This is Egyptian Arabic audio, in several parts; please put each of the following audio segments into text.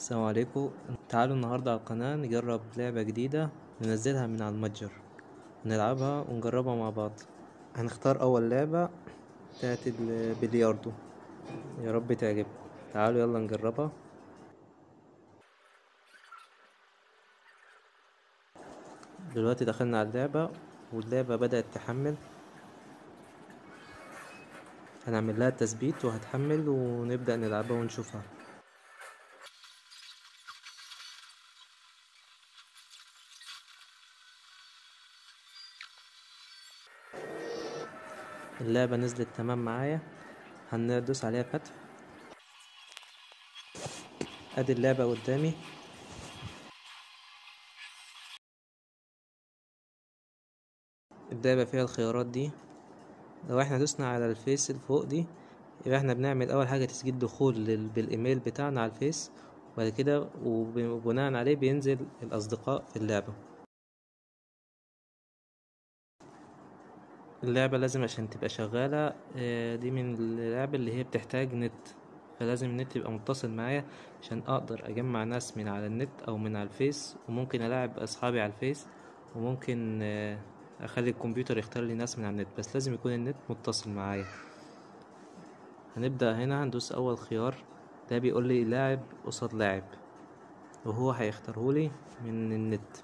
السلام عليكم تعالوا النهاردة على القناة نجرب لعبة جديدة ننزلها من على المتجر نلعبها ونجربها مع بعض هنختار أول لعبة بتاعت البلياردو يا رب تعجبكم تعالوا يلا نجربها دلوقتي دخلنا على اللعبة واللعبة بدأت تحمل هنعمل لها تثبيت وهتحمل ونبدأ نلعبها ونشوفها اللعبة نزلت تمام معايا هندوس عليها فتح ادي اللعبة قدامي اللعبة فيها الخيارات دي لو احنا دوسنا على الفيس الفوق دي يبقى احنا بنعمل اول حاجة تسجيل دخول لل- بالايميل بتاعنا على الفيس وبعد كده وبناء عليه بينزل الاصدقاء في اللعبة اللعبة لازم عشان تبقى شغالة آه، دي من اللعب اللي هي بتحتاج نت فلازم النت يبقى متصل معايا عشان اقدر اجمع ناس من على النت او من على الفيس وممكن العب اصحابي على الفيس وممكن آه، اخلي الكمبيوتر يختار لي ناس من على النت بس لازم يكون النت متصل معايا هنبدأ هنا هندوس اول خيار ده بيقول لي لاعب قصاد لاعب وهو هيختارهولي من النت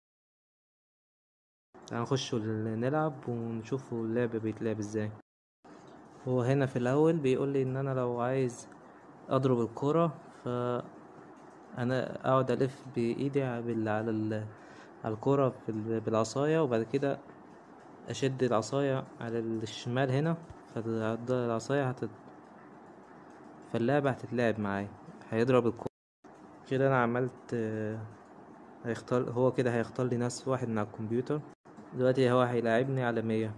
تعال نخش نلعب ونشوف اللعب بيتلعب ازاي هو هنا في الاول بيقول لي ان انا لو عايز اضرب الكرة ف انا اقعد الف بايدي بال- على ال- على الكرة بال- بالعصاية وبعد كده اشد العصاية على الشمال هنا فالعصاية هتت فاللعبة هتتلعب معايا هيضرب الكرة كده انا عملت آه، هيختار هو كده هيختار لي ناس واحد من على الكمبيوتر دلوقتي هو هيلاعبني على مية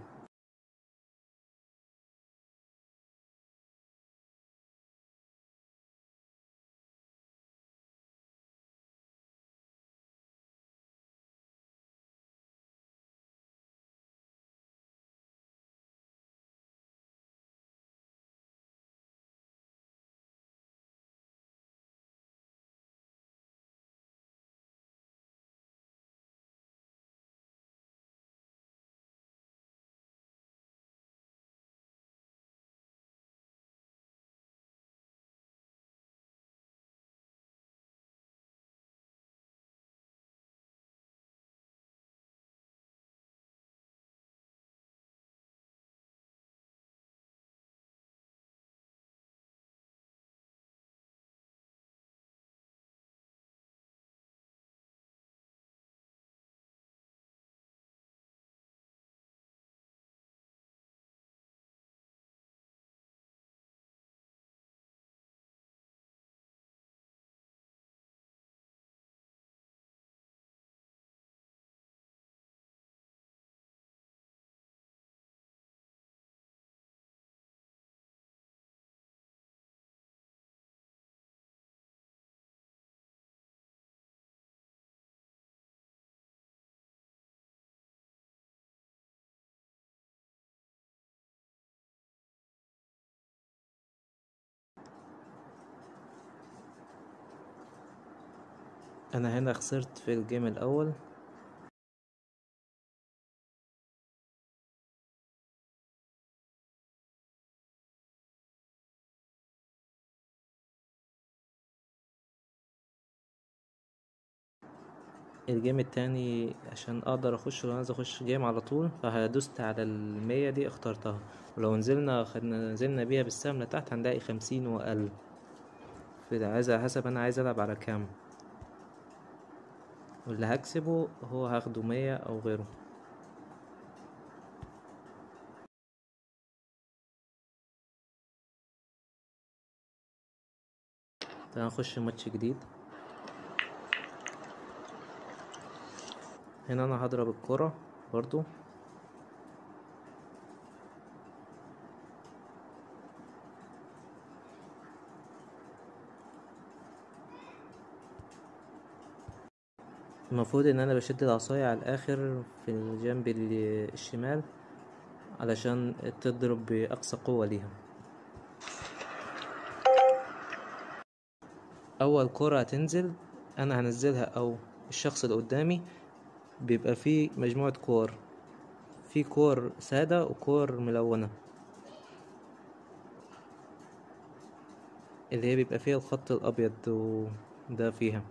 انا هنا خسرت في الجيم الاول الجيم التاني عشان اقدر اخش لو عايز اخش جيم على طول فهدوست على المية دي اخترتها ولو نزلنا خدنا نزلنا بيها بالسهم لتحت هنلاقي خمسين واقل في عايز على حسب انا عايز العب على كام واللي هكسبه هو هاخده مية او غيره تعال نخش ماتش جديد هنا انا هضرب الكرة برضو المفروض ان انا بشد العصاية على الاخر في الجنب ال- الشمال علشان تضرب باقصى قوة ليها اول كرة هتنزل انا هنزلها او الشخص اللي قدامي بيبقى فيه مجموعة كور في كور سادة وكور ملونة اللي هي بيبقى فيها الخط الابيض وده فيها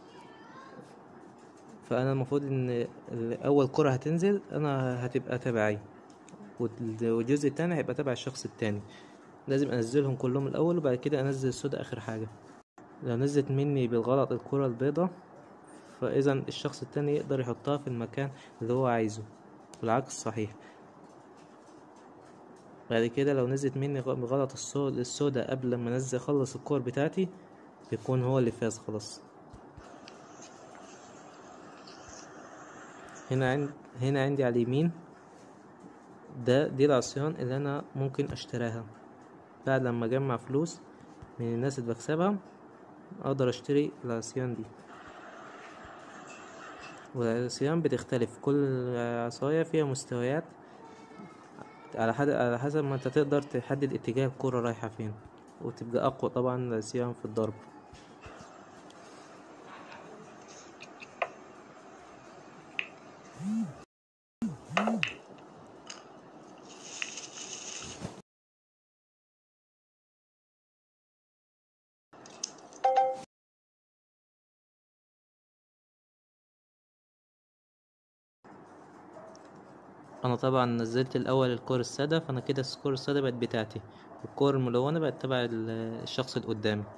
فانا المفروض ان اول كرة هتنزل انا هتبقى تبعي والجزء التاني هيبقى تبع الشخص التاني لازم انزلهم كلهم الاول وبعد كده انزل السودا اخر حاجة لو نزلت مني بالغلط الكرة البيضة فاذا الشخص التاني يقدر يحطها في المكان اللي هو عايزه والعكس صحيح بعد كده لو نزلت مني بغلط السودا قبل ما انزل اخلص الكور بتاعتي بيكون هو اللي فاز خلاص هنا عند هنا عندي على اليمين ده دي العصيان اللي انا ممكن اشتراها بعد لما اجمع فلوس من الناس اللي بكسبها اقدر اشتري العصيان دي والعصيان بتختلف كل عصاية فيها مستويات على حد على حسب ما انت تقدر تحدد اتجاه الكرة رايحة فين وتبقى اقوى طبعا العصيان في الضرب انا طبعا نزلت الاول الكور السادة فانا كده الكور السادة بقت بتاعتي والكور الملونة بقت تبع الشخص اللي قدامي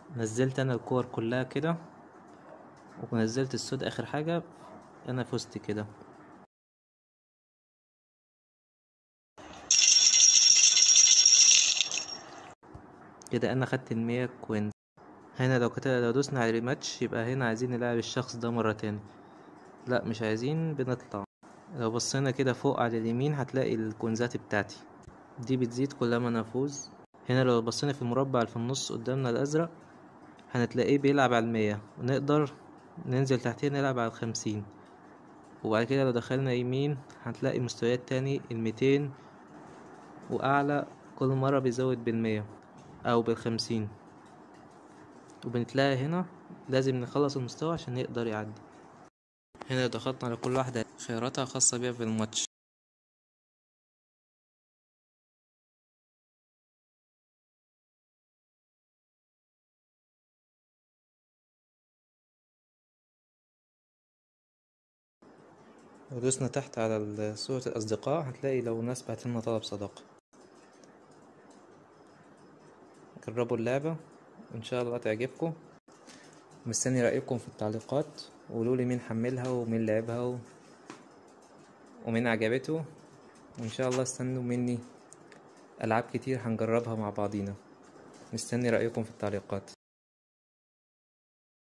نزلت انا الكور كلها كده ونزلت السود اخر حاجة انا فزت كده كده انا خدت المية كوينز هنا لو كت... لو دوسنا على ريماتش يبقى هنا عايزين نلعب الشخص ده مرة تاني لا مش عايزين بنطلع لو بصينا كده فوق على اليمين هتلاقي الكونزات بتاعتي دي بتزيد كل ما انا افوز هنا لو بصينا في المربع اللي في النص قدامنا الازرق هنتلاقيه بيلعب على المية ونقدر ننزل تحتيه نلعب على الخمسين وبعد كده لو دخلنا يمين هتلاقي مستويات تاني الميتين وأعلى كل مرة بيزود بالمية أو بالخمسين وبنتلاقي هنا لازم نخلص المستوى عشان يقدر يعدي هنا ضغطنا على كل واحدة خياراتها خاصة بيها في الماتش لو دوسنا تحت على صورة الأصدقاء هتلاقي لو ناس بعتلنا طلب صداقة جربوا اللعبة وإن شاء الله تعجبكم مستني رأيكم في التعليقات وقولولي مين حملها ومين لعبها و... ومين عجبته وإن شاء الله استنوا مني ألعاب كتير هنجربها مع بعضينا مستني رأيكم في التعليقات